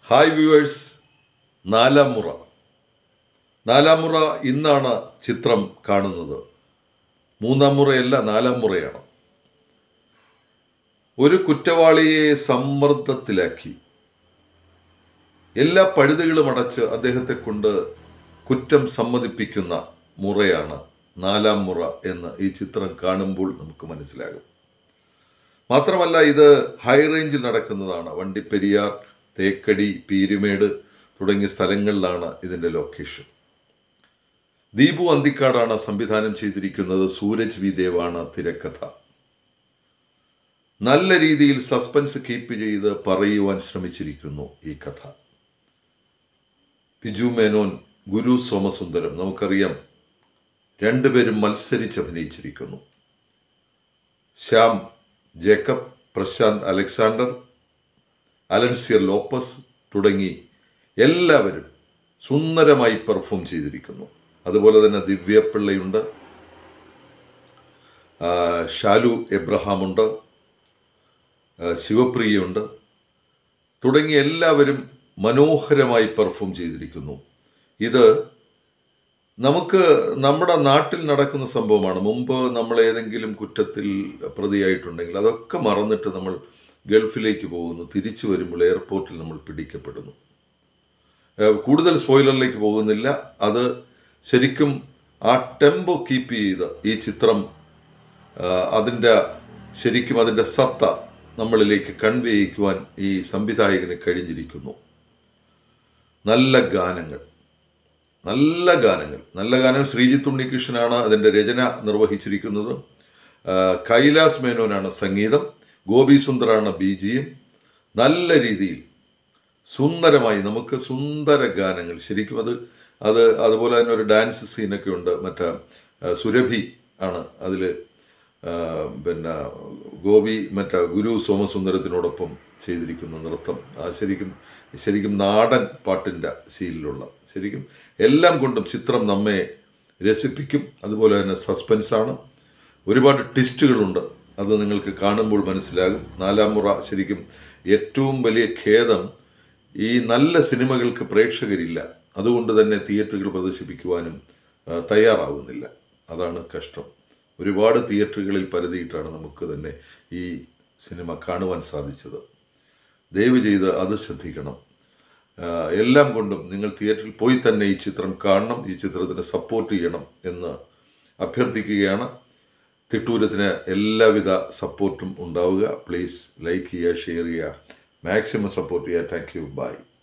hi viewers നാലാം മുറ നാലാം മുറ ഇന്നാണ് ചിത്രം കാണുന്നത് മൂന്നാം മുറയല്ല നാലാം മുറയാണ് ഒരു കുറ്റവാളിയെ സമ്മർദ്ദത്തിലാക്കി എല്ലാ പഴുതുകളും അടച്ച് അദ്ദേഹത്തെ കൊണ്ട് കുറ്റം സമ്മതിപ്പിക്കുന്ന മുറയാണ് നാലാം മുറ എന്ന് ഈ ചിത്രം കാണുമ്പോൾ നമുക്ക് മനസ്സിലാകും മാത്രമല്ല ഇത് ഹൈ റേഞ്ചിൽ നടക്കുന്നതാണ് വണ്ടിപ്പെരിയാർ തേക്കടി പീരുമേട് തുടങ്ങിയ സ്ഥലങ്ങളിലാണ് ഇതിൻ്റെ ലൊക്കേഷൻ ദീപു അന്തിക്കാടാണ് സംവിധാനം ചെയ്തിരിക്കുന്നത് സൂരജ് വി ദേവാണ് തിരക്കഥ നല്ല രീതിയിൽ സസ്പെൻസ് കീപ്പ് ചെയ്ത് പറയുവാൻ ശ്രമിച്ചിരിക്കുന്നു ഈ കഥ ബിജു മേനോൻ ഗുരു സോമസുന്ദരം നമുക്കറിയാം രണ്ടുപേരും മത്സരിച്ച് അഭിനയിച്ചിരിക്കുന്നു ശ്യാം ജേക്കബ് പ്രശാന്ത് അലക്സാണ്ടർ അലൻസിയർ ലോപ്പസ് തുടങ്ങി എല്ലാവരും സുന്ദരമായി പെർഫോം ചെയ്തിരിക്കുന്നു അതുപോലെ തന്നെ ദിവ്യപിള്ളയുണ്ട് ആ, ഷാലു എബ്രഹാമുണ്ട് ആ, ശിവപ്രിയയുണ്ട് തുടങ്ങി എല്ലാവരും മനോഹരമായി പെർഫോം ചെയ്തിരിക്കുന്നു ഇത് നമുക്ക് നമ്മുടെ നാട്ടിൽ നടക്കുന്ന സംഭവമാണ് മുമ്പ് നമ്മൾ ഏതെങ്കിലും കുറ്റത്തിൽ പ്രതിയായിട്ടുണ്ടെങ്കിൽ അതൊക്കെ മറന്നിട്ട് നമ്മൾ ഗൾഫിലേക്ക് പോകുന്നു തിരിച്ചു വരുമ്പോൾ എയർപോർട്ടിൽ നമ്മൾ പിടിക്കപ്പെടുന്നു ഏഹ് കൂടുതൽ സ്പോയിലറിലേക്ക് പോകുന്നില്ല അത് ശരിക്കും ആ ടെമ്പോ കീപ്പ് ചെയ്ത് ഈ ചിത്രം ആഹ് അതിൻ്റെ ശരിക്കും അതിൻ്റെ സത്ത നമ്മളിലേക്ക് കൺവേ ചെയ്യിക്കുവാൻ ഈ സംവിധായകന് കഴിഞ്ഞിരിക്കുന്നു നല്ല ഗാനങ്ങൾ നല്ല ഗാനങ്ങൾ നല്ല ഗാനം ശ്രീജിത്ത് ഉണ്ണികൃഷ്ണനാണ് അതിൻ്റെ രചന നിർവഹിച്ചിരിക്കുന്നത് ആ, കൈലാസ് മേനോനാണ് സംഗീതം ഗോപി സുന്ദറാണ് ബി ജിയും നല്ല രീതിയിൽ സുന്ദരമായി നമുക്ക് സുന്ദര ഗാനങ്ങൾ ശരിക്കും അത് അത് അതുപോലെ തന്നെ ഒരു ഡാൻസ് സീനൊക്കെ ഉണ്ട് മറ്റേ ആ, സുരഭി ആണ് അതിൽ പിന്നെ ഗോപി മറ്റേ ഗുരു സോമസുന്ദരത്തിനോടൊപ്പം ചെയ്തിരിക്കുന്ന നൃത്തം ആ ശരിക്കും ശരിക്കും നാടൻ പാട്ടിൻ്റെ ശീലിലുള്ള ശരിക്കും എല്ലാം കൊണ്ടും ചിത്രം നമ്മെ രസിപ്പിക്കും അതുപോലെ തന്നെ സസ്പെൻസാണ് ഒരുപാട് ട്വിസ്റ്റുകളുണ്ട് അത് നിങ്ങൾക്ക് കാണുമ്പോൾ മനസ്സിലാകും നാലാം മുറ ശരിക്കും ഏറ്റവും വലിയ ഖേദം ഈ നല്ല സിനിമകൾക്ക് പ്രേക്ഷകരില്ല അതുകൊണ്ട് തന്നെ തിയേറ്ററുകൾ പ്രദർശിപ്പിക്കുവാനും ആ, തയ്യാറാവുന്നില്ല അതാണ് കഷ്ടം ഒരുപാട് തിയേറ്ററുകളിൽ പരതിയിട്ടാണ് നമുക്ക് തന്നെ ഈ സിനിമ കാണുവാൻ സാധിച്ചത് ദയവ് ചെയ്ത് അത് ശ്രദ്ധിക്കണം ആ, എല്ലാം കൊണ്ടും നിങ്ങൾ തിയേറ്ററിൽ പോയി തന്നെ ഈ ചിത്രം കാണണം ഈ ചിത്രത്തിന് സപ്പോർട്ട് ചെയ്യണം എന്ന് അഭ്യർത്ഥിക്കുകയാണ് തിട്ടൂരത്തിന് എല്ലാവിധ സപ്പോർട്ടും ഉണ്ടാവുക പ്ലീസ് ലൈക്ക് ചെയ്യുക ഷെയർ ചെയ്യുക മാക്സിമം സപ്പോർട്ട് ചെയ്യുക താങ്ക് യു ബൈ